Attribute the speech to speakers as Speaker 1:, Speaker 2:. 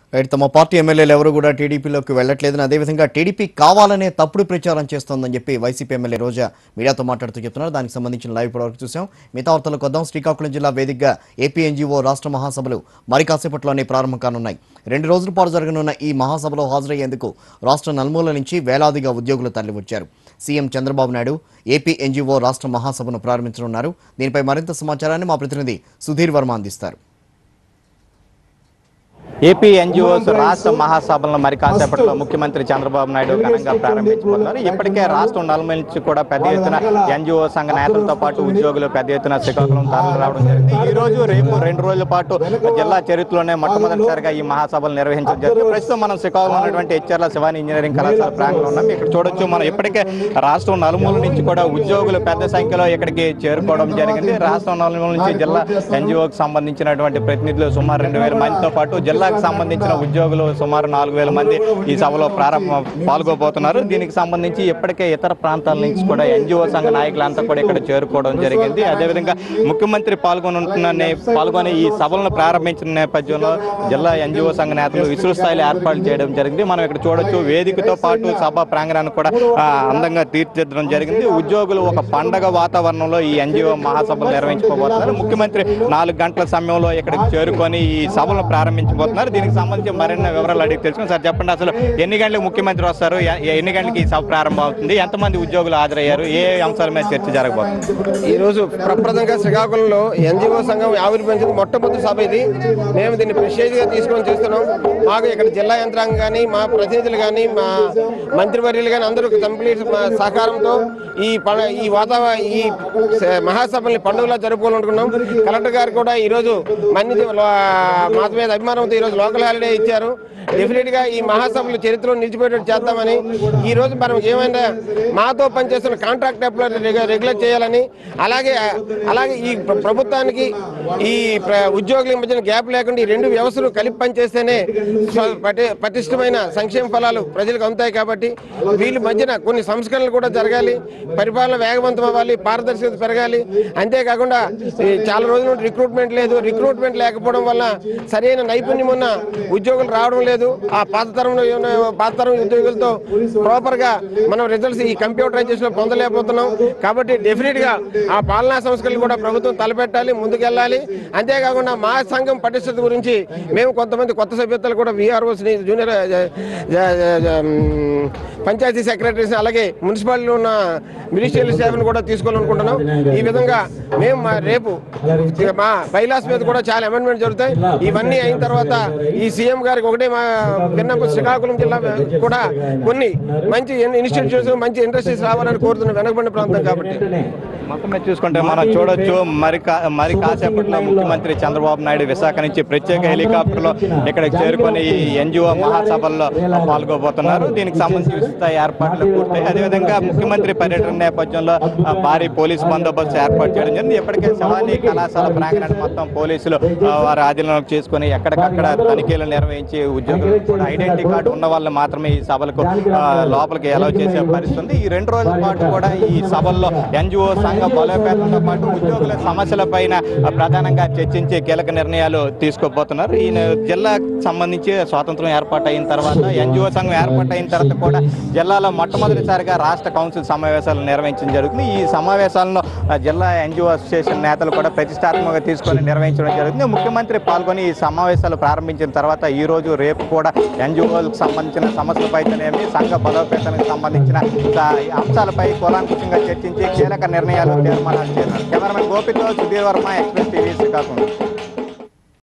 Speaker 1: right తమ party ఎమ్మెల్యేలు ఎవరు కూడా టీడీపీలోకి వెళ్లట్లేదని అదేవిధంగా టీడీపీ కావాలనే తప్పుడు ప్రచారం చేస్తోందని చెప్పి వైసీపీ ఎమ్మెల్యే రోజా మీడియాతో మాట్లాడుతూ చెప్తున్నారు దానికి సంబంధించిన లైవ్ ఇప్పటివరకు చూసాం మిగతా వార్తలకు వద్దాం శ్రీకాకుళం జిల్లా వేదికగా ఏపీ ఎన్జీఓ రాష్ట్ర మహాసభలు మరి కాసేపట్లోనే ప్రారంభం కానున్నాయి రెండు రోజుల పాటు జరగనున్న ఈ మహాసభలో హాజరయ్యేందుకు రాష్ట్ర నలుమూల నుంచి వేలాదిగా ఉద్యోగులు తరలివచ్చారు CM Chandrababu Naidu AP NGO రాష్ట్ర మహాసభను ప్రారంభించనున్నారు దీనిపై మరింత సమాచారాన్ని మా ప్రతినిధి సుధీర్ వర్మ అందిస్తారు
Speaker 2: ఏపీ ఎన్జిఓస్ రాష్ట్ర మహాసభలను మరి కాసేపట్లో ముఖ్యమంత్రి చంద్రబాబు నాయుడు ఘనంగా ప్రారంభించబోతున్నారు ఇప్పటికే రాష్ట్రం నలుమూల నుంచి కూడా పెద్ద ఎత్తున ఎన్జిఓ సంఘ నేతలతో పాటు ఉద్యోగులు పెద్ద ఎత్తున శ్రీకాకుళం తరలి రావడం జరిగింది ఈ రోజు రేపు రెండు రోజుల పాటు జిల్లా చరిత్రలోనే మొట్టమొదటిసారిగా ఈ మహాసభలు నిర్వహించడం జరిగింది ప్రస్తుతం మనం శ్రీకాకుళం ఉన్నటువంటి హెచ్ఆర్ల శివాని ఇంజనీరింగ్ కళాశాల ప్రాంగణంలో ఉన్నాం ఇక్కడ చూడొచ్చు మనం ఇప్పటికే రాష్ట్రం నలుమూల నుంచి కూడా ఉద్యోగులు పెద్ద సంఖ్యలో ఇక్కడికి చేరుకోవడం జరిగింది రాష్ట్రం నలుమూల నుంచి జిల్లా ఎన్జిఓకి సంబంధించినటువంటి ప్రతినిధులు సుమారు రెండు వేల మందితో పాటు జిల్లాకు సంబంధించిన ఉద్యోగులు సుమారు నాలుగు వేల మంది ఈ సభలో ప్రారంభ పాల్గొబోతున్నారు దీనికి సంబంధించి ఇప్పటికే ఇతర ప్రాంతాల నుంచి కూడా ఎన్జిఓ సంఘ నాయకులంతా కూడా ఇక్కడ చేరుకోవడం జరిగింది అదేవిధంగా ముఖ్యమంత్రి పాల్గొనుంటున్న నే- పాల్గొని ఈ సభలను ప్రారంభించిన నేపథ్యంలో జిల్లా ఎన్జిఓ సంఘ నేతలు విస్తృత స్థాయిలో ఏర్పాట్లు చేయడం జరిగింది మనం ఇక్కడ చూడొచ్చు వేదికతో పాటు సభ ప్రాంగణాన్ని కూడా ఆ, అందంగా తీర్చిదిద్దడం జరిగింది ఉద్యోగులు ఒక పండగ వాతావరణంలో ఈ ఎన్జిఓ మహాసభలు నిర్వహించుకోబోతున్నారు ముఖ్యమంత్రి నాలుగు గంటల సమయంలో ఇక్కడికి చేరుకొని ఈ సభలను ప్రారంభించబోతున్నారు దీనికి సంబంధించి మరిన్ని వివరాలు అడిగి తెలుసుకుని సార్ చెప్పండి అసలు ఎన్ని గంటలకు ముఖ్యమంత్రి వస్తారు ఎ- ఎన్ని గంటలకి ఈ సభ ప్రారంభం అవుతుంది ఎంతమంది ఉద్యోగులు హాజరయ్యారు ఏ అంశాల మీద చర్చ జరగబోతుంది
Speaker 3: ఈ రోజు ప్రప్రదంగా శ్రీకాకుళంలో ఎన్జిఓ సంఘం ఆవిర్భవించిన మొట్టమొదటి సభ ఇది మేము దీన్ని ప్రెస్టేజ్ గా తీసుకొని చేస్తున్నాం మాకు ఇక్కడ జిల్లా యంత్రాంగం కానీ మా ప్రతినిధులు కానీ మా మంత్రివర్యులు కానీ అందరూ కంప్లీట్ మా సహకారంతో ఈ ప- ఈ వాతావరణ ఈ స- మహాసభల్ని పండుగలా జరుపుకోవాలనుకున్నాం కలెక్టర్ గారు కూడా ఈ రోజు మన్ని మా మీద అభిమానంతో ఈ రోజు లోకల్ హాలిడే ఇచ్చారు డెఫినెట్ గా ఈ మహాసభలు చరిత్రలో నిలిచిపోయేటట్టు చేద్దామని ఈ రోజు మనం ఏమైనా మాతో పనిచేస్తున్న కాంట్రాక్ట్ ఎంప్లాయ్ రెగ్యులేట్ చేయాలని అలాగే అలాగే ఈ ప్ర- ప్రభుత్వానికి ఈ ప్ర- ఉద్యోగుల మధ్యన గ్యాప్ లేకుండా ఈ రెండు వ్యవస్థలు కలిపి పనిచేస్తేనే స్వ- పటి- పటిష్టమైన సంక్షేమ ఫలాలు ప్రజలకు అందుతాయి కాబట్టి వీళ్ళ మధ్యన కొన్ని సంస్కరణలు కూడా జరగాలి పరిపాలన వేగవంతం అవ్వాలి పారదర్శకత పెరగాలి అంతేకాకుండా ఈ చాలా రోజుల నుండి రిక్రూట్మెంట్ లేదు రిక్రూట్మెంట్ లేకపోవడం వల్ల సరైన నైపుణ్యం ఉన్న ఉద్యోగులు రావడం లేదు ఆ పాత తరంలో ఉన్న పాత తరం ఉద్యోగులతో ప్రాపర్ గా మనం రిజల్ట్స్ ఈ కంప్యూటరైజేషన్ పొందలేకపోతున్నాం కాబట్టి డెఫినెట్ గా ఆ పాలనా సంస్కరణలు కూడా ప్రభుత్వం తలపెట్టాలి ముందుకెళ్ళాలి అంతేకాకుండా మా సంఘం పటిష్టత గురించి మేము కొంతమంది కొత్త సభ్యతలు కూడా విఆర్ఓస్ జూనియర్ పంచాయతీ సెక్రటరీస్ అలాగే మున్సిపాలిటీలో ఉన్న మినిస్ట్రియల్ స్టాఫ్ని కూడా తీసుకోవాలనుకుంటున్నాం ఈ విధంగా మేము మా రేపు ఇక మా బైలాస్ మీద కూడా చాలా అమెండ్మెంట్ జరుగుతాయి ఇవన్నీ అయిన తర్వాత ఈ సీఎం గారికి ఒకటే మా విన్నపం శ్రీకాకుళం జిల్లా కూడా కొన్ని మంచి ఇన్స్టిట్యూట్స్ మంచి ఇండస్ట్రీస్ రావాలని కోరుతున్న వెనకబడిన ప్రాంతం కాబట్టి
Speaker 2: మొత్తం మీద చూసుకుంటే మనం చూడొచ్చు మరి కా- మరి కాసేపట్లో ముఖ్యమంత్రి చంద్రబాబు నాయుడు విశాఖ నుంచి ప్రత్యేక హెలికాప్టర్లో ఇక్కడికి చేరుకొని ఈ ఎన్జిఓ మహాసభల్లో పాల్గొబోతున్నారు దీనికి సంబంధించి విస్తృత ఏర్పాట్లు పూర్తయి అదేవిధంగా ముఖ్యమంత్రి పర్యటన నేపథ్యంలో ఆ, భారీ పోలీస్ బందోబస్తు ఏర్పాటు చేయడం జరిగింది ఇప్పటికే శివాని కళాశాల ప్రాంగణాన్ని మొత్తం పోలీసులు ఆ, వారి ఆధీనంలోకి చేసుకొని ఎక్కడికక్కడ తనిఖీలు నిర్వహించి ఉద్యోగులకు కూడా ఐడెంటిటీ కార్డు ఉన్న వాళ్ళు మాత్రమే ఈ సభలకు ఆ, లోపలికి అలౌ చేసే పరిస్థితి ఉంది ఈ రెండు రోజుల పాటు కూడా ఈ సభల్లో ఎన్జిఓ సంఘ బలోపేతంతో పాటు ఉద్యోగుల సమస్యల పైన ప్రధానంగా చర్చించి కీలక నిర్ణయాలు తీసుకోబోతున్నారు ఈ జిల్లాకు సంబంధించి స్వాతంత్రం ఏర్పాటు అయిన తర్వాత ఎన్జిఓ సంఘం ఏర్పాటు అయిన తర్వాత కూడా జిల్లాలో మొట్టమొదటిసారిగా రాష్ట్ర కౌన్సిల్ సమావేశాలు నిర్వహించడం జరుగుతుంది ఈ సమావేశాలను ఆ, జిల్లా ఎన్జిఓ అసోసియేషన్ నేతలు కూడా ప్రతిష్టాత్మకంగా తీసుకొని నిర్వహించడం జరుగుతుంది ముఖ్యమంత్రి పాల్గొని ఈ సమావేశాలు ప్రారంభించిన తర్వాత ఈ రోజు రేపు కూడా ఎన్జిఓలకు సంబంధించిన సమస్యలపైతేనేమి సంఘ బలోపేతానికి సంబంధించిన ఆ, అంశాలపై కూలంకుషంగా చర్చించి కీలక నిర్ణయాలు తీర్మానాలు చేశారు కెమెరామెన్ గోపితో సుధీర్ వర్మ ఎక్స్ప్రెస్ టీవీ శ్రీకాకుళం